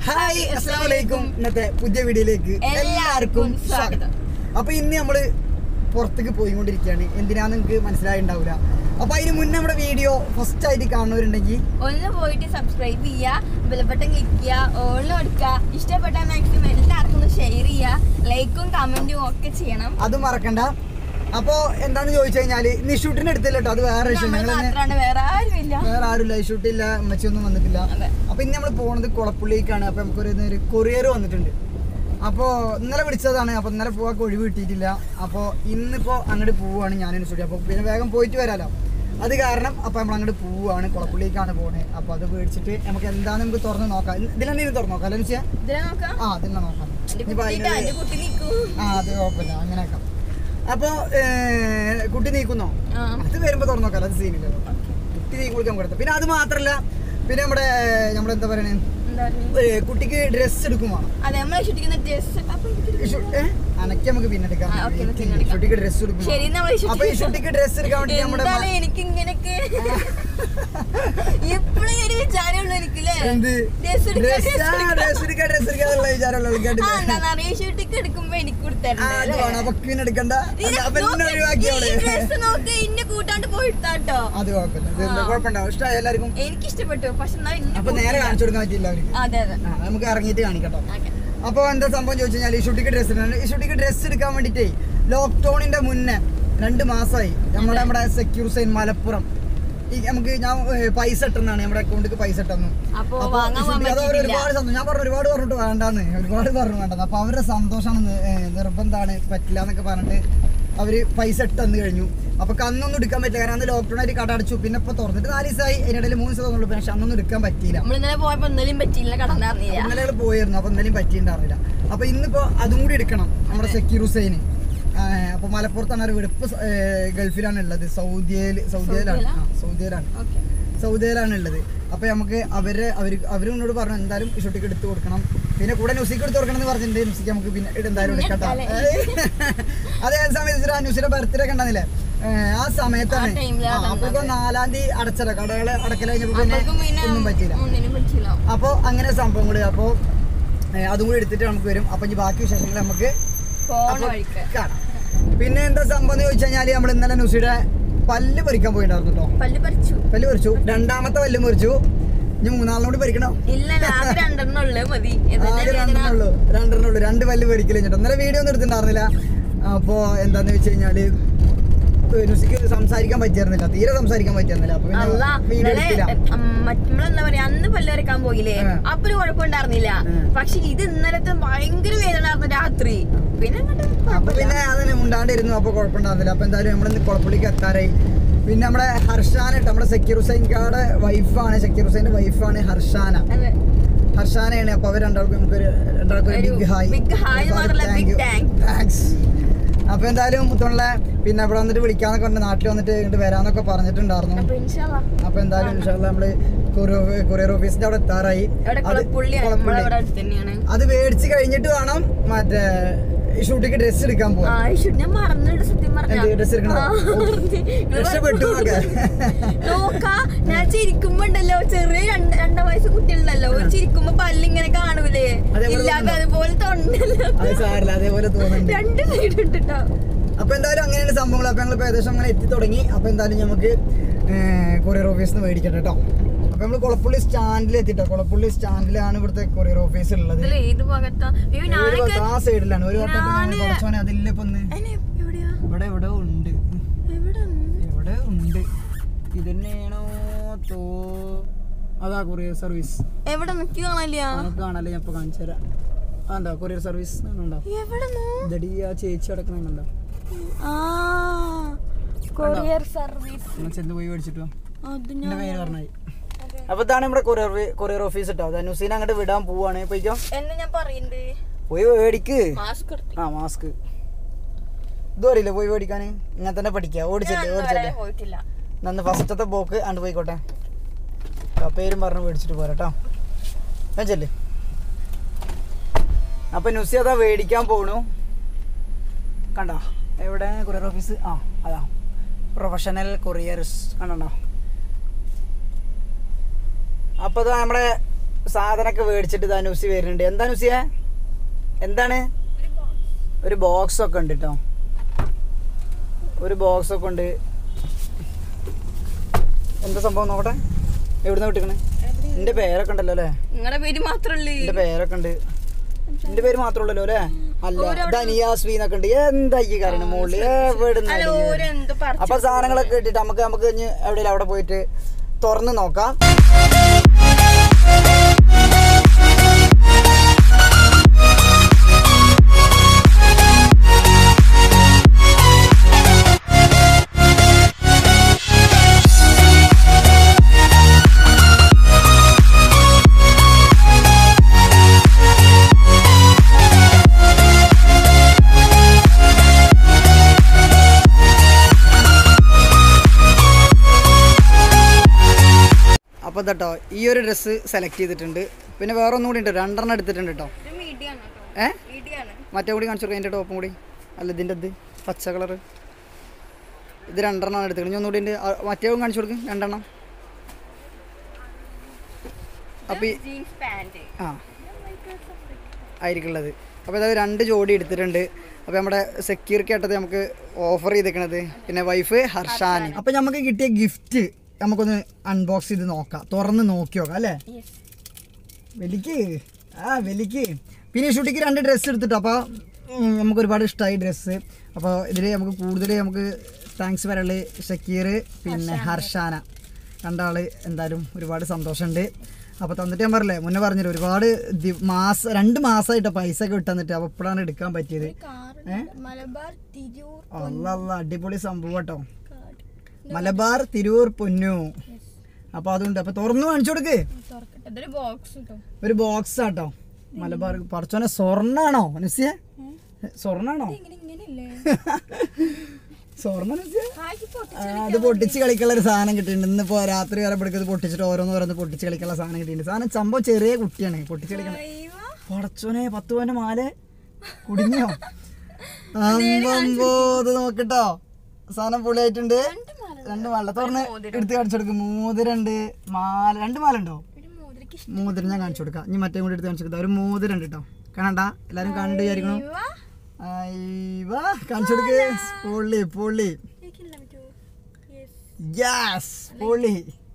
Hi അസ്സാം വലൈക്കും ഇന്നത്തെ പുതിയ വീഡിയോയിലേക്ക് എല്ലാവർക്കും സ്വാഗതം അപ്പൊ ഇന്ന് നമ്മള് പുറത്തേക്ക് പോയിക്കൊണ്ടിരിക്കുകയാണ് എന്തിനാന്ന് നിങ്ങൾക്ക് മനസ്സിലായിണ്ടാവില്ല അപ്പൊ അതിന് മുന്നേ നമ്മുടെ വീഡിയോ ഫസ്റ്റ് ആയിട്ട് കാണുന്നവരുണ്ടെങ്കിൽ ഒന്ന് പോയിട്ട് സബ്സ്ക്രൈബ് ചെയ്യുക ബെൽബട്ടൺ ക്ലിക്ക് ചെയ്യുക ഓളിൽ കൊടുക്കുക ഇഷ്ടപ്പെട്ട മാക്സിമം എല്ലാവർക്കും ഒന്ന് ഷെയർ ചെയ്യുക ലൈക്കും കമന്റും ഒക്കെ ചെയ്യണം അത് മറക്കണ്ട അപ്പോ എന്താന്ന് ചോദിച്ചു കഴിഞ്ഞാല് നിഷൂട്ടിന്റെ അടുത്തില്ല കേട്ടോ അത് വേറെ വിഷയം നമ്മൾ ഞങ്ങൾ തന്നെ മാത്രമാണ് വേറെ ആരുമില്ല വേറെ ആരുമില്ല ഷൂട്ടില്ല അമ്മച്ചിയൊന്നും വന്നിട്ടില്ല അതെ. അപ്പൊ ഇന്ന് നമ്മൾ പോകുന്നത് കുളപ്പുള്ളിക്കാണ് അപ്പൊ നമുക്കൊരു ഒരു കൊറിയർ വന്നിട്ടുണ്ട് അപ്പോ ഇന്നലെ വിളിച്ചതാണ് അപ്പൊ ഇന്നലെ പോവാൻ ഒഴിവ് കിട്ടിയിട്ടില്ല അപ്പൊ ഇന്നിപ്പോ അങ്ങോട്ട് പോവാണ് ഞാനും സ്റ്റുഡിയോ അപ്പൊ പിന്നെ വേഗം പോയിട്ട് വരാലോ അത് കാരണം അപ്പൊ നമ്മൾ അങ്ങോട്ട് പോവാണ് കുളപ്പുള്ളിക്കാണ് പോണേ അപ്പൊ അത് മേടിച്ചിട്ട് നമുക്ക് എന്താന്ന് നമുക്ക് തുറന്ന് നോക്കാം ഇതിലെന്തെങ്കിലും തുറന്ന് നോക്കാം അല്ലെന്ന് വെച്ചാൽ ഇതിനെ നോക്കാം ആ അതിനെ നോക്കാം എന്റെ ഇനിയിപ്പോ കുട്ടി അതിന് എന്റെ കുട്ടി നിൽക്കൂ ആ അത് കുഴപ്പമില്ല അങ്ങനെ ആക്കാം അപ്പൊ കുട്ടി നീക്കുന്നോ ആ അത് വരുമ്പോ തുറന്നു നോക്കാം അത് സീനില്ല കുട്ടി നീ കുളിക്കാൻ കൊടുത്ത പിന്നെ അത് മാത്രല്ല പിന്നെ നമ്മുടെ നമ്മുടെ എന്താ പറയണേ എന്താ പറയുക ഏ, കുട്ടിക്ക് ഡ്രസ് എടുക്കും വേണം അതെ നമ്മളെ ഷൂട്ടിക്കുന്ന ഡ്രസ് അപ്പൊ എനിക്ക് ഷു- ഏ? അനക്ക് നമുക്ക് പിന്നെ എടുക്കാം ആ, okay, നമുക്ക് പിന്നെ എടുക്കാം. കുട്ടിക്ക് ഡ്രസ് എടുക്കും ശരി വേണം. നമ്മൾ അപ്പൊ ഈ കുട്ടിക്ക് ഡ്രസ് എടുക്കാൻ വേണ്ടി നമ്മുടെ എന്താണ് എനിക്ക് ഇങ്ങനൊക്കെ എപ്പോഴും ഒരു വിചാരമുള്ളൂ എനിക്കില്ലേ എന്ത് ഡ്രസ് ഡ്രസ് ഡ്രസ് എടുക്കാൻ ഡ്രസ് എടുക്കാന്നുള്ള വിചാരമുള്ള ആൾക്കാരുണ്ട്. ആ എന്താ അറിയ ഷൂട്ടിക്ക് എടുക്കുമ്പോ എനിക്ക് ആ, അത് കൊടുത്തരണ്ടേ വേണം അപ്പൊ പിന്നെ എടുക്കണ്ട അല്ല, അപ്പൊ എന്നെ ഒഴിവാക്കിയോളെ ഡ്രസ് നോക്ക് ഇന്നെ കൂട്ടാണ്ട് പോയിട്ടാട്ടോ അത് കുഴപ്പമില്ല ഇത് എന്താ കുഴപ്പമുണ്ടാവും ഇഷ്ടമായി എല്ലാവർക്കും എനിക്ക് ഇഷ്ടപ്പെട്ടു പക്ഷെ എന്നാ ഇന്നെ അപ്പൊ നേരെ കൂട്ടില്ല. കാണിച്ചു കൊടുക്കാൻ പറ്റില്ല അവർക്ക് അതെ അതെ ആ, നമുക്ക് ഇറങ്ങിയിട്ട് കാണിക്കട്ടോ ഓക്കേ. അപ്പോൾ എന്താ സംഭവം ചോദിച്ചു കഴിഞ്ഞാൽ ഈ ഷുട്ടിക്ക് ഡ്രസ്സ് ഇടാൻ ഈ ഷുട്ടിക്ക് ഡ്രസ്സ് എടുക്കാൻ വേണ്ടിയിട്ടേ ലോക്ക്ഡൌണിന്റെ മുന്നേ രണ്ട് മാസമായി നമ്മുടെ നമ്മുടെ സെക്യൂർ സൈൻ മലപ്പുറം ഈ നമുക്ക് ഞാൻ ഏ, പൈസ ഇട്ടെന്നാണ് നമ്മുടെ അക്കൗണ്ടിക്ക് പൈസ ഇട്ടെന്നു അപ്പൊ അപ്പൊ വാങ്ങാൻ ഈ ഷുട്ടി- അത് അവർ പറ്റിയിട്ടില്ല. ഒരുപാട് സന്തോഷം ഞാൻ പറഞ്ഞു ഒരുപാട് പറഞ്ഞിട്ട് വേണ്ടാന്ന് ഒരുപാട് പറഞ്ഞു വേണ്ടെന്ന് അപ്പൊ അവരുടെ സന്തോഷമാണ് നി- ഏ, നിർബന്ധമാണ് പറ്റില്ല എന്നൊക്കെ പറഞ്ഞിട്ട് അവര് പൈസ ഇട്ട് തന്നു കഴിഞ്ഞു അപ്പൊ അന്നൊന്നും എടുക്കാൻ പറ്റില്ല കാരണം അന്ന് ലോക്ക്ഡൌൺ ആയിട്ട് കട അടച്ചു പിന്നെ ഇപ്പൊ തുറന്നിട്ട് നാല് ദിവസമായി അതിനിടയിൽ മൂന്ന് ദിവസം തോന്നുള്ളൂ പക്ഷെ അന്നൊന്നും എടുക്കാൻ പറ്റിയില്ല നമ്മൾ ഇന്നലെ പോയപ്പോ ഇന്നലെയും പറ്റിയില്ല കടന്നു അറിഞ്ഞില്ല ഇന്നലെ ഞങ്ങള് പോയിരുന്നു അപ്പൊ ഇന്നലെയും പറ്റിയിട്ടുണ്ടാവില്ല അപ്പൊ ഇന്നിപ്പോ അതും കൂടി എടുക്കണം നമ്മുടെ സെക്യൂർ ഹുസൈന് അപ്പൊ മലപ്പുറത്താണ് ഒരു വീട് ഇപ്പൊ സ- ഏ, ഗൾഫിലാണ് ഉള്ളത് സൗദിയയിൽ സൗദിയിലാണ് ആ, സൗദിയിലാണ് ഓക്കെ സൗദിയിലാണ് ഉള്ളത് അപ്പൊ നമുക്ക് അവര് അവര് അവരും എന്നോട് പറഞ്ഞു എന്തായാലും ഈ ഷൂട്ടിക്ക് എടുത്തു കൊടുക്കണം പിന്നെ കൂടെ നുസിക്ക് എടുത്തു കൊടുക്കണം എന്ന് പറഞ്ഞിട്ടുണ്ട് നുസിക്ക് നമുക്ക് പിന്നെ ഇത് എന്തായാലും പിന്നെ എടുക്കട്ടോ എടുക്കാല്ലേ? അതേ സമയത്ത് നുസിയുടെ ബർത്ത്ഡേ ഒക്കെ ഉണ്ടായിരുന്നില്ലേ ഏ, ആ സമയത്താണ് ആ time ലാ അപ്പൊ തന്നത്. നാലാം തീയതി അടച്ചല്ലോ കടകള് അടക്കൽ കഴിഞ്ഞപ്പോ പിന്നെ അപ്പോഴേക്കും പിന്നെ ഒന്നും പറ്റിയില്ല ഒന്നിനും പറ്റില്ല അപ്പോൾ അങ്ങനെ സംഭവങ്ങൾ അപ്പോൾ അതും കൂടി എടുത്തിട്ട് നമുക്ക് വരും അപ്പം ഇനി ബാക്കി വിശേഷങ്ങൾ നമുക്ക് പോണ അപ്പൊ വഴിക്ക് കാണാം പിന്നെ എന്താ സംഭവം എന്ന് ചോദിച്ചു കഴിഞ്ഞാൽ നമ്മൾ ഇന്നലെ നുസിയുടെ പല്ല് പറിക്കാൻ പോയിട്ടുണ്ടായിരുന്നു കേട്ടോ പല്ല് പറിച്ചു പല്ല് പറിച്ചു രണ്ടാമത്തെ പല്ല് മുറിച്ചു ഇനി മൂന്നാളിനും കൂടി പറിക്കണം ഇല്ല ആകെ രണ്ടെണ്ണം ഉള്ളത് മതി ഇതന്നെ ആകെ വേദന. രണ്ടെണ്ണേ ഉള്ളൂ രണ്ടെണ്ണേ ഉള്ളൂ രണ്ട് പല്ല് പറിക്കല് കേട്ടോ ഇന്നലെ വീഡിയോ ഒന്നും എടുത്തിട്ടുണ്ടായിരുന്നില്ല അപ്പോൾ എന്താന്ന് വെച്ച് കഴിഞ്ഞാൽ നുസിക്ക് സംസാരിക്കാൻ പറ്റിയിരുന്നില്ല തീരെ സംസാരിക്കാൻ പറ്റിയിരുന്നില്ല അപ്പൊ അല്ല പിന്നെ വീഡിയോ ഇന്നലെ എടുത്തില്ല നമ്മളെന്താ പറയാ അന്ന് പല്ല് വരക്കാൻ പോയില്ലേ ആ. അപ്പൊ ഒരു കുഴപ്പമുണ്ടായിരുന്നില്ല ആ. പക്ഷെ ഇത് ഇന്നലത്തെ ഭയങ്കര വേദന ആയിരുന്നു രാത്രി പിന്നെ അങ്ങോട്ട് അപ്പൊ കുഴപ്പമില്ല. പിന്നെ അതിന് മുണ്ടാണ്ടിരുന്നു അപ്പൊ കുഴപ്പമുണ്ടാകുന്നില്ല അപ്പൊ എന്തായാലും നമ്മളിന്ന് കുളപ്പുള്ളിക്ക് എത്താറായി പിന്നെ നമ്മുടെ ഹർഷാന ഇട്ട് നമ്മുടെ സക്കീർ ഹുസൈൻകാരുടെ വൈഫാണ് സക്കീർ ഹുസൈന്റെ വൈഫാണ് ഹർഷാന അതെ. ഹർഷാനയാണ് അപ്പൊ അവർ രണ്ടാൾക്കും നമുക്കൊരു രണ്ടാൾക്കും ഒരു ഒരു ബിഗ് ഹായ് big hi എന്ന് മാത്രമല്ല, big thank. താങ്ക്സ് അപ്പൊ എന്തായാലും മുത്തുള്ള പിന്നെ ഇവിടെ വന്നിട്ട് വിളിക്കാന്നൊക്കെ പറഞ്ഞു നാട്ടിൽ വന്നിട്ട് ഇങ്ങോട്ട് വരാന്നൊക്കെ പറഞ്ഞിട്ടുണ്ടായിരുന്നു അപ്പൊ ഇൻഷാല്ലാ. അപ്പൊ എന്തായാലും ഇൻഷാല്ല നമ്മള് കൊറിയർ ഓഫീസിന്റെ അവിടെ എത്താറായി ഇവിടെ അത് കുളപ്പുള്ളിയാണ് കുളപ്പുള്ളി. നമ്മളവിടെ അടുത്ത് തന്നെയാണ് അത് മേടിച്ച് കഴിഞ്ഞിട്ട് വേണം മറ്റേ ഷൂട്ടിക്ക് ഡ്രസ് എടുക്കാൻ പോവാൻ ആ ശരി ഞാൻ മറന്നിട്ട് സത്യം പറഞ്ഞാ. എന്ത് dress എടുക്കണതോ? ആ, മറന്ന്. നിങ്ങൾ രക്ഷപ്പെട്ടു ഒക്കെ. നോക്കാ ഞാൻ ചിരിക്കുമ്പോ ഉണ്ടല്ലോ ചെറിയ രണ്ട് രണ്ടാം വയസ്സ് കുട്ടികളുണ്ടല്ലോ ഒരു ചിരിക്കുമ്പോ പല്ലിങ്ങനെ കാണൂലേ അതേപോലെ ഇല്ലാതെ തോന്നുന്നു. അതുപോലെ തൊണ്ടല്ലോ അത് സാറില്ല അതേപോലെ തോന്നുന്നുണ്ട് രണ്ട് സൈഡ് ഉണ്ട് ട്ടോ അപ്പൊ എന്തായാലും അങ്ങനെയാണ് സംഭവങ്ങൾ അപ്പൊ ഞങ്ങൾ ഏകദേശം അങ്ങനെ എത്തി തുടങ്ങി അപ്പൊ എന്തായാലും നമുക്ക് കൊറിയർ ഓഫീസിൽ നിന്ന് മേടിക്കട്ടെ കേട്ടോ അപ്പൊ നമ്മൾ കുളപ്പുള്ളി സ്റ്റാൻഡിൽ എത്തിട്ടോ കുളപ്പുള്ളി സ്റ്റാൻഡിലാണ് ഇവിടുത്തെ കൊറിയർ ഓഫീസ് ഉള്ളത് ഇതിൽ ഏത് ഭാഗത്താ അയ്യോ ഒരു ഞാനൊക്കെ ഭാഗത്ത് ആ സൈഡിലാണ് ഒരു വട്ടം ഞാന് കുറച്ചോനെ അതില്ല ഇപ്പൊ ഒന്ന് അയിന് എവിടെയാ ഇവിടെ എവിടെ ഉണ്ട് എവിടെ എവിടെ ഉണ്ട് ഇത് തന്നെയാണോ തോ അതാ കൊറിയർ സർവീസ് എവിടെ നിക്ക് കാണാനില്ല നമുക്ക് കാണാല്ലേ ഞാൻ ഇപ്പൊ കാണിച്ചു തരാം അതെന്താ കൊറിയർ സർവീസ് ഉണ്ടോ എവിടെ ഇതടി ആ ചേച്ചി അടക്കണമെന്നുണ്ടോ ആ കൊറിയർ സർവീസ് നമ്മൾ ചെന്ന് പോയി മേടിച്ചിട്ട് വാ. അത് എന്റെ ഞാൻ പേര് പറഞ്ഞായി അപ്പൊ ഇതാണ് നമ്മുടെ കൊറിയർ കൊറിയർ ഓഫീസ് കേട്ടോ ധനുസീനെ അങ്ങോട്ട് വിടാൻ പോവാണ് പോയിക്കോ എന്ന് ഞാൻ പറയുന്നുണ്ട് പോയി മേടിക്ക് മാസ്ക് എടുത്തു ആ മാസ്ക് ഇതും അറിയില്ല പോയി മേടിക്കാൻ ഇങ്ങനെ തന്നെ പഠിക്കുക ഓടിച്ചല്ലേ ഞാൻ ഓടിച്ചല്ലേ ഇതുവരെ പോയിട്ടില്ല നന്ന് ഫസ്റ്റത്തെ ബോക്ക് അണ്ട് പോയിക്കോട്ടെ ആ പേരും പറഞ്ഞ് മേടിച്ചിട്ട് പോരാ കേട്ടോ വെച്ചല്ലേ അപ്പൊ നുസി അതാ മേടിക്കാൻ പോണു കണ്ടോ എവിടെ കൊറിയർ ഓഫീസ് ആ അതാ പ്രൊഫഷണൽ കൊറിയർസ് കണ്ടോ അപ്പൊ ഇതാ നമ്മുടെ സാധനമൊക്കെ മേടിച്ചിട്ട് ധനുസി വരുന്നുണ്ട് എന്താ നുസിയെ എന്താണ് ഒരു ബോക്സ് ഒക്കെ ഉണ്ട് കേട്ടോ ഒരു ബോക്സ് ഒക്കെ ഉണ്ട് എന്താ സംഭവം നോക്കട്ടെ എവിടുന്ന വിട്ടിക്കണേ എന്റെ പേരൊക്കെ ഉണ്ടല്ലോ അല്ലേ നിങ്ങളുടെ പേര് മാത്രല്ലേ എന്റെ പേരൊക്കെ ഉണ്ട് എന്റെ പേര് മാത്രമേ ഉള്ളല്ലോ അല്ലേ അല്ല ധനിയാസ്വി എന്നൊക്കെ ഉണ്ട് എന്താ ഈ കാരണം മുകളിൽ എവിടുന്ന് അല്ല ഓരെന്തോ പറഞ്ഞു അപ്പൊ സാധനങ്ങളൊക്കെ ഇട്ടിട്ട് നമുക്ക് നമുക്ക് ഇനി എവിടെയെങ്കിലും അവിടെ പോയിട്ട് തുറന്ന് നോക്കാം അപ്പൊ ഇതട്ടോ ഈ ഒരു ഡ്രസ്സ് സെലക്ട് ചെയ്തിട്ടുണ്ട് പിന്നെ വേറെ ഒന്നും കൂടി ഉണ്ട് രണ്ടെണ്ണം എടുത്തിട്ടുണ്ട് കേട്ടോ ഇത് മീഡിയ ആണ് കേട്ടോ ഏ മീഡിയ ആണ് മറ്റേ കൂടി കാണിച്ചു കൊടുക്കാം അതിൻ്റെ ടോപ്പും കൂടി അല്ല ഇതിൻ്റെ ഇത് പച്ച കളർ ഇത് രണ്ടെണ്ണം എടുത്തിട്ടുണ്ട് ഇനി ഒന്നുകൂടി ഉണ്ട് ആ, മറ്റേ കാണിച്ചു കൊടുക്കും രണ്ടെണ്ണം അപ്പൊ ഈ ജീൻസ് പാന്റ് ആ ആയിരിക്കുള്ളത് അപ്പോൾ അതായത് രണ്ട് ജോഡി എടുത്തിട്ടുണ്ട് അപ്പോൾ നമ്മുടെ സെക്യൂരിറ്റി ആയിട്ടത് നമുക്ക് ഓഫർ ചെയ്തേക്കണത് പിന്നെ വൈഫ് ഹർഷാനി അപ്പോൾ നമുക്ക് കിട്ടിയ ഗിഫ്റ്റ് നമുക്കൊന്ന് അൺബോക്സ് ചെയ്ത് നോക്കാം തുറന്ന് നോക്കി നോക്കാം അല്ലേ യെസ് വലിക്ക് ആ വലിക്ക് പിന്നെ ഷൂട്ടിക്ക് രണ്ട് ഡ്രസ്സ് എടുത്തിട്ട് അപ്പോൾ നമുക്ക് ഒരുപാട് ഇഷ്ടമായി ഡ്രസ്സ് അപ്പോൾ ഇതിൽ നമുക്ക് കൂടുതൽ നമുക്ക് താങ്ക്സ് പറയാനുള്ളത് ഷക്കീർ പിന്നെ ഹർഷാന രണ്ടാള് എന്തായാലും ഒരുപാട് സന്തോഷമുണ്ട് അപ്പോൾ തന്നിട്ട് ഞാൻ പറഞ്ഞില്ലേ മുന്നേ പറഞ്ഞില്ല ഒരുപാട് ദി- മാസം രണ്ട് മാസമായിട്ട് പൈസ ഒക്കെ ഇട്ട് തന്നിട്ട് അപ്പോൾ ഇപ്പോഴാണ് എടുക്കാൻ പറ്റിയത് ഏ? മലബാർ തിരൂർ അല്ല അല്ല അടിപൊളി സംഭവം കേട്ടോ കാട് മലബാർ തിരൂർ പൊന്നു അപ്പോൾ അതുണ്ട് അപ്പോൾ തുറന്നു കാണിച്ചു കൊടുക്ക് തുറക്കട്ടെ ഇതൊരു ബോക്സ് കിട്ടും ഒരു ബോക്സ് ആട്ടോ മലബാർ പറച്ചോനെ സ്വർണ്ണാണോ അനുസ്യ സ്വർണ്ണാണോ ഇങ്ങനെ ഇങ്ങനെയല്ലേ സ്വർണ്ണ അനുസ്യ ഹായ്ക്ക് ആ, അത് പൊട്ടിച്ച് കളിക്കാനുള്ള ഒരു സാധനം കിട്ടിയിട്ടുണ്ട് ഇന്നിപ്പോ രാത്രി വരെ ഇവിടെ ഇത് പൊട്ടിച്ചിട്ട് ഓരോന്ന് ഓരോന്ന് പൊട്ടിച്ച് കളിക്കാനുള്ള സാധനം കിട്ടിയിട്ടുണ്ട് സാധനം സംഭവം ചെറിയ കുട്ടിയാണ് പൊട്ടിച്ച് കളിക്കണം പടച്ചോനെ പത്ത് പവന്റെ മാല കുടുങ്ങിയോ അമ്പമ്പോ ഇത് നോക്കട്ടോ സാധനം പൊളിയായിട്ടുണ്ട് രണ്ട് മാല തുറന്ന് എടുത്ത് കാണിച്ചു കൊടുക്കും മോതിരണ്ട് മാല രണ്ട് മാല ഉണ്ടോ ഒരു മോതിരക്ക് മോതിരം ഞാൻ കാണിച്ചു കൊടുക്കാം ഇനി മറ്റേ കൂടി എടുത്ത് കാണിച്ചു കൊടുക്കാം ഒരു മോതിരം ഉണ്ട് കേട്ടോ കാണണ്ട എല്ലാരും കണ്ടു വിചാരിക്കണം ഇവ അയ്യവാ, കാണിച്ചു കൊടുക്ക് പൊള്ളി പൊള്ളി എനിക്കില്ല പറ്റൂ യെസ് ഗ്യാസ് പൊള്ളി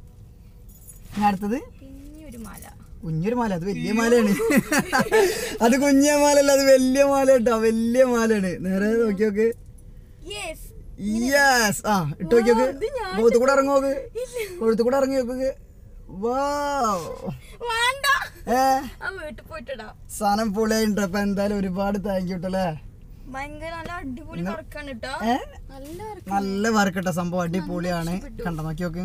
ഇനി അടുത്തത് പിന്നെ ഒരു മാല കുഞ്ഞൊരു മാല അത് വലിയ മാലയാണ് അത് കുഞ്ഞ മാലല്ല അത് വലിയ മാല കേട്ടോ വലിയ മാലയാണ് നേരെ നോക്കി നോക്ക് യെസ് യെസ് ആ ഇട്ട് നോക്കി നോക്ക് കൊഴുത്തു കൂടെ ഇറങ്ങി നോക്ക് കൊഴുത്തു കൂടെ ഇറങ്ങി നോക്ക് വാ വേണ്ട ഏ ആ വീട്ടിൽ പോയിട്ടിടാ സാധനം പൊളിയായിട്ടുണ്ട് അപ്പൊ എന്തായാലും ഒരുപാട് താങ്ക് യു കേട്ടല്ലേ ഭയങ്കര നല്ല അടിപൊളി വർക്കാണ് കേട്ടോ ഏ നല്ല വർക്ക് നല്ല വർക്ക് കേട്ടോ സംഭവം അടിപൊളിയാണ് കണ്ടോ നോക്കി നോക്ക്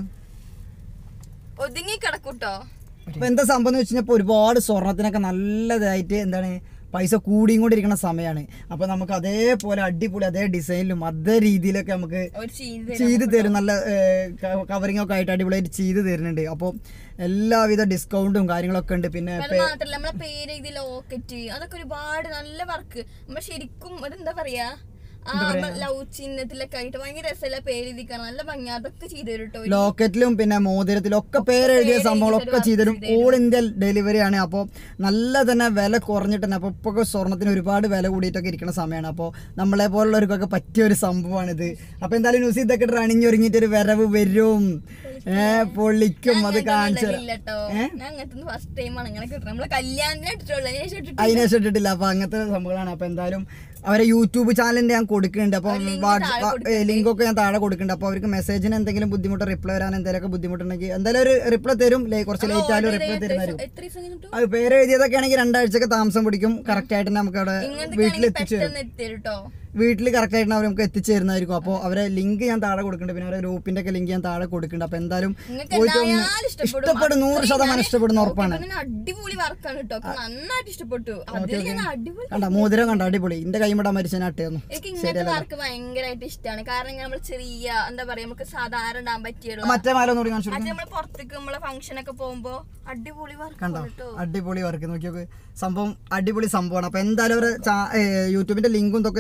ഒതുങ്ങി കിടക്കൂട്ടോ അപ്പൊ എന്താ സംഭവം എന്ന് വെച്ച് കഴിഞ്ഞാൽ ഒരുപാട് സ്വർണത്തിനൊക്കെ നല്ലതായിട്ട് എന്താണ് പൈസ കൂടിയും കൊണ്ടിരിക്കുന്ന സമയമാണ് അപ്പൊ നമുക്ക് അതേപോലെ അടിപൊളി അതേ ഡിസൈനിലും അതേ രീതിയിലൊക്കെ നമുക്ക് ഒരു ചെയ്ത് ചെയ്ത് തരും നല്ല കവറിംഗ് ഒക്കെ ആയിട്ട് അടിപൊളിയായിട്ട് ചെയ്ത് തരുന്നുണ്ട് അപ്പോൾ എല്ലാവിധ ഡിസ്കൗണ്ടും കാര്യങ്ങളൊക്കെ ഉണ്ട് പിന്നെ അത് മാത്രല്ല നമ്മളെ പേര് ഇത് ലോക്കറ്റ് അതൊക്കെ ഒരുപാട് നല്ല വർക്ക് നമ്മൾ ശരിക്കും അതെന്താ പറയാ ആ ലവ് ചിഹ്നത്തിലൊക്കെ ആയിട്ട് ഭയങ്കര രസമല്ല പേര് എഴുതിക്കണം നല്ല ഭംഗി അതൊക്കെ ചെയ്തു തരും കേട്ടോ ലോക്കറ്റിലും പിന്നെ മോതിരത്തിലും ഒക്കെ പേരെഴുതിയ സംഭവങ്ങളൊക്കെ ചെയ്തരും ഓൾ ഇന്ത്യ ഡെലിവറി ആണ് അപ്പോൾ നല്ല തന്നെ വില കുറഞ്ഞിട്ട് തന്നെ അപ്പോൾ ഇപ്പോൾ സ്വർണത്തിന് ഒരുപാട് വില കൂടിയിട്ടൊക്കെ ഇരിക്കുന്ന സമയമാണ് അപ്പോൾ നമ്മളെ പോലുള്ളവർക്കൊക്കെ പറ്റിയ ഒരു സംഭവമാണിത് അപ്പോൾ എന്തായാലും ന്യൂസ് ഇതൊക്കെ ഇട്ട് അണിഞ്ഞൊരുങ്ങിയിട്ട് ഒരു വരവ് വരും ഏഹ് പൊള്ളിക്കും അത് കാണിച്ചു തരാം ഇല്ലട്ടോ ഞാൻ അങ്ങനത്തെ ഫസ്റ്റ് ടൈമാണ് അങ്ങനെ കിട്ടുന്നത് നമ്മള് കല്യാണത്തിന് ഇട്ടിട്ടുള്ളൂ അതിന് ശേഷം ഇട്ടിട്ട് അതിനെ ഇട്ടിട്ടില്ല അപ്പൊ അങ്ങനത്തെ സംഭവങ്ങളാണ് അപ്പൊ എന്തായാലും അവരെ യൂട്യൂബ് ചാനലിന്റെ ഞാൻ കൊടുക്കുന്നുണ്ട് അപ്പം ലിങ്ക് ഒക്കെ ഞാൻ താഴെ കൊടുക്കുന്നുണ്ട് അപ്പൊ അവർക്ക് മെസ്സേജിന് എന്തെങ്കിലും ബുദ്ധിമുട്ട് റിപ്ലൈ വരാൻ എന്തെങ്കിലുമൊക്കെ ബുദ്ധിമുട്ടുണ്ടെങ്കിൽ എന്തായാലും ഒരു റിപ്ലൈ തരും ലേ- കുറച്ച് ലേറ്റ് ആയാലും റിപ്ലൈ തരുന്നതായിരിക്കും എത്ര ദിവസം കിട്ടും അത് പേര് എഴുതിയതൊക്കെ ആണെങ്കിൽ രണ്ടാഴ്ചക്ക് താമസം പിടിക്കും കറക്റ്റ് ആയിട്ട് നമുക്ക് അവിടെ ഇങ്ങനത്തെ വീട്ടിൽ എത്തിച്ചു തരും പെട്ടെന്ന് എത്തി കേട്ടോ വീട്ടിൽ കറക്റ്റ് ആയിട്ട് അവർ നമുക്ക് എത്തിച്ചു തരുന്നതായിരിക്കും അപ്പോൾ അവരെ ലിങ്ക് ഞാൻ താഴെ കൊടുക്കുന്നുണ്ട് പിന്നെ അവരെ ഗ്രൂപ്പിന്റെ ഒക്കെ ലിങ്ക് ഞാൻ താഴെ കൊടുക്കുന്നുണ്ട് അപ്പൊ എന്തായാലും നിങ്ങൾക്ക് പോയിട്ട് ഒന്ന് എന്തായാലും ഇഷ്ടപ്പെടും ഇഷ്ടപ്പെടും നൂറ് ശതമാനം ഇഷ്ടപ്പെടുന്ന ഉറപ്പാണ് ഇപ്പൊ തന്നെ അടിപൊളി വർക്കാണ് കേട്ടോ അപ്പൊ നന്നായിട്ട് ഇഷ്ടപ്പെട്ടു അതിൽ ഞാൻ അടിപൊളി കണ്ട മോതിരം കണ്ട അടിപൊളി എന്റെ കൈമിടാൻ മരിച്ച നാട്ടിയായിരുന്നു എനിക്ക് ഇങ്ങനത്തെ വർക്ക് ഭയങ്കരമായിട്ട് ഇഷ്ടമാണ് കാരണം ഇങ്ങനെ നമ്മൾ ചെറിയ എന്താ പറയാ നമുക്ക് സാധാരണ ഇടാൻ പറ്റിയുള്ള മറ്റേ മാല ഒന്നുകൂടി കാണിച്ചു കൊടുക്ക്. അത് നമ്മൾ പുറത്തേക്ക് നമ്മളെ ഫംഗ്ഷൻ ഒക്കെ പോകുമ്പോ അടിപൊളി വർക്ക് കണ്ടോ കേട്ടോ അടിപൊളി വർക്ക് നോക്കി നോക്ക് സംഭവം അടിപൊളി സംഭവമാണ് അപ്പൊ എന്തായാലും അവരെ ചാ- ഏ, യൂട്യൂബിന്റെ ലിങ്കും ഇതൊക്കെ ഞാൻ താഴത്ത്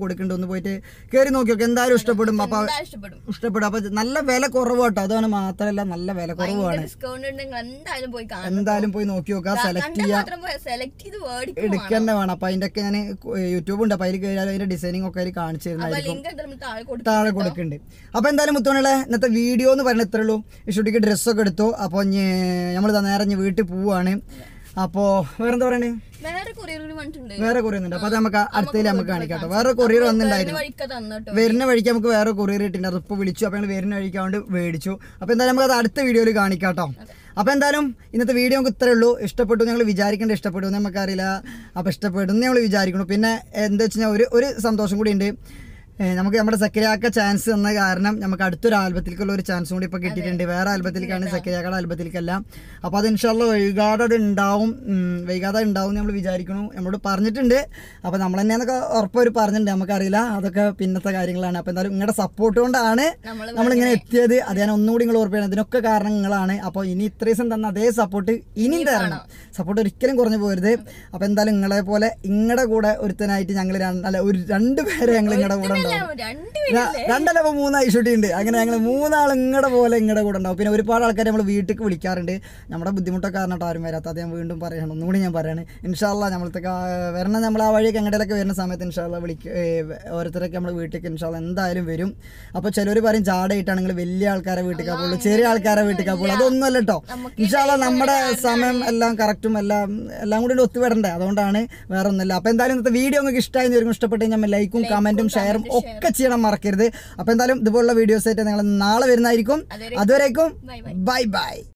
കൊടുക്കുന്നുണ്ട് ഒന്ന് പോയിട്ട് കയറി നോക്കി നോക്കി എന്തായാലും ഇഷ്ടപ്പെടും അപ്പോൾ എന്തായാലും ഇഷ്ടപ്പെടും ഇഷ്ടപ്പെടും അപ്പോൾ നല്ല വില കുറവ് കേട്ടോ അതാണ് മാത്രമല്ല നല്ല വില കുറവാണ് ഡിസ്കൗണ്ട് ഉണ്ടെങ്കിൽ എന്തായാലും പോയി കാണാം എന്തായാലും പോയി നോക്കി നോക്കാം സെലക്ട് കണ്ടാൽ ചെയ്യാം മാത്രം പോയി സെലക്ട് ചെയ്ത് മേടിക്കും എടുക്കുക തന്നെ വേണം അപ്പോൾ അതിൻ്റെ ഒക്കെ ഞാൻ യൂട്യൂബ് ഉണ്ട് അപ്പോൾ അതിൽ കയറിയാൽ അതിൻ്റെ ഡിസൈനിങ് ഒക്കെ അതിൽ കാണിച്ചു അപ്പൊ തരുന്നതായിരിക്കും ലിങ്ക് എന്തായാലും താഴെ കൊടുക്കും താഴെ കൊടുക്കുന്നുണ്ട് അപ്പോൾ എന്തായാലും മുത്തോണുള്ള ഇന്നത്തെ വീഡിയോ എന്ന് പറയുന്നത് ഇത്രേ ഉള്ളൂ ഇഷുട്ടിക്ക് ഡ്രസ്സൊക്കെ എടുത്തു അപ്പോൾ നമ്മൾ നേരെ ഇനി വീട്ടിൽ പോവാണ് അപ്പോൾ വേറെന്താ പറയണേ വേറെ കൊറിയർ കൂടി വന്നിട്ടുണ്ട് വേറെ കൊറിയർ ഉണ്ട് അപ്പോൾ അത് നമുക്ക് അടുത്തതിൽ നമുക്ക് കാണിക്കാം കേട്ടോ വേറെ കൊറിയർ വന്നിട്ടുണ്ടായിരുന്നു വഴിക്ക തന്നോട്ടോ വരുന്ന വഴിക്ക് നമുക്ക് വേറെ കൊറിയർ കിട്ടിയിട്ടുണ്ട് അതിപ്പോൾ വിളിച്ചു അപ്പോൾ ഞങ്ങൾ വരുന്ന വഴിക്ക് അതുകൊണ്ട് മേടിച്ചു അപ്പോൾ എന്തായാലും നമുക്ക് അത് അടുത്ത വീഡിയോയിൽ കാണിക്കാം കേട്ടോ അപ്പോൾ എന്തായാലും ഇന്നത്തെ വീഡിയോ നമുക്ക് ഇത്രേ ഉള്ളൂ ഇഷ്ടപ്പെട്ടു ഞങ്ങൾ വിചാരിക്കേണ്ട ഇഷ്ടപ്പെട്ടു എന്ന് നമുക്കറിയില്ല അപ്പോൾ ഇഷ്ടപ്പെടും എന്ന് ഞങ്ങൾ വിചാരിക്കണം പിന്നെ എന്താ വെച്ച് കഴിഞ്ഞാൽ ഒരു ഒരു സന്തോഷം കൂടി ഉണ്ട് ഏഹ് നമുക്ക് നമ്മുടെ സക്രിയാക്ക ചാൻസ് തന്ന കാരണം നമുക്ക് അടുത്തൊരു ആൽബത്തിലേക്കുള്ള ഒരു ചാൻസ് കൂടി ഇപ്പോൾ കിട്ടിയിട്ടുണ്ട് വേറെ ആൽബത്തിലേക്കാണ് സക്രിയാക്കയുടെ ആൽബത്തിലേക്കല്ല അപ്പോൾ അത് ഇൻഷാല്ല വൈകാതെ അത് ഉണ്ടാവും ഉം, വൈകാതെ ഉണ്ടാവും നമ്മൾ വിചാരിക്കണു നമ്മളോട് പറഞ്ഞിട്ടുണ്ട് അപ്പോൾ നമ്മൾ തന്നെയെന്നൊക്കെ ഉറപ്പൊരു പറഞ്ഞിട്ടുണ്ട് നമുക്കറിയില്ല അതൊക്കെ പിന്നത്തെ കാര്യങ്ങളാണ് അപ്പോൾ എന്തായാലും നിങ്ങളുടെ സപ്പോർട്ട് കൊണ്ടാണ് നമ്മള് നമ്മളിങ്ങനെ എത്തിയത് അത് ഞാൻ ഒന്നുകൂടി നിങ്ങൾ ഓർപ്പിക്കണം ഇതിനൊക്കെ കാരണം നിങ്ങളാണ് അപ്പോൾ ഇനി ഇത്ര ദിവസം തന്ന അതേ സപ്പോർട്ട് ഇനിയും തരണം സപ്പോർട്ട് ഒരിക്കലും കുറഞ്ഞു പോകരുത് അപ്പോൾ എന്തായാലും നിങ്ങളെ പോലെ നിങ്ങളുടെ കൂടെ ഒരുത്തനായിട്ട് ഞങ്ങൾ അല്ല ഒരു രണ്ട് പേരെ ഞങ്ങൾ നിങ്ങളുടെ കൂടെ ഉണ്ടാവും രണ്ടുപേരും ര- രണ്ടല്ല ഇപ്പൊ മൂന്നായി ഷൂട്ടി ഉണ്ട് അങ്ങനെ ഞങ്ങൾ മൂന്നാൾ ഇങ്ങടെ പോലെ ഇങ്ങടെ കൂടെ ഉണ്ടാവും പിന്നെ ഒരുപാട് ആൾക്കാർ നമ്മൾ വീട്ടിലേക്ക് വിളിക്കാറുണ്ട് നമ്മുടെ ബുദ്ധിമുട്ടൊക്കെ കാരണം കേട്ടോ ആരും വരാത്ത അത് ഞാൻ വീണ്ടും പറയണം ഒന്നുകൂടി ഞാൻ പറയാണ് ഇൻഷാല്ല നമ്മളത്തെ വരണം നമ്മൾ ആ വഴിയൊക്കെ എങ്ങടേലൊക്കെ വരുന്ന സമയത്ത് ഇൻഷാല്ല വിളിക്ക ഏ, ഓരോരുത്തരൊക്കെ നമ്മൾ വീട്ടിലേക്ക് ഇൻഷാല്ല എന്തായാലും വരും അപ്പോൾ ചിലർ പറയും ജാടയിട്ടാണെങ്കിൽ വലിയ ആൾക്കാരെ വീട്ടിലേക്കാ പോകുള്ളൂ ചെറിയ ആൾക്കാരെ വീട്ടിലേക്കാ പോകുള്ളൂ അതൊന്നുമല്ല കേട്ടോ ഇൻഷാല്ല നമ്മുടെ സമയം എല്ലാം കറക്റ്റും എല്ലാം എല്ലാം കൂടി ഒത്തുവിടണ്ടേ അതുകൊണ്ടാണ് വേറെ ഒന്നുമില്ല അപ്പോൾ എന്തായാലും ഇന്നത്തെ വീഡിയോ നിങ്ങൾക്ക് ഇഷ്ടമായി വരും ഇഷ്ടപ്പെട്ട് കഴിഞ്ഞാൽ ലൈക്കും കമൻറ്റും ഷെയറും ഒക്കെ ചെയ്യണം മറക്കരുത് അപ്പോൾ എന്തായാലും ഇതുപോലുള്ള വീഡിയോസ് ആയിട്ട് നിങ്ങൾ നാളെ വരുന്നതായിരിക്കും അതുവരെ അതുവരേക്കും ബൈ ബൈ ബൈ ബൈ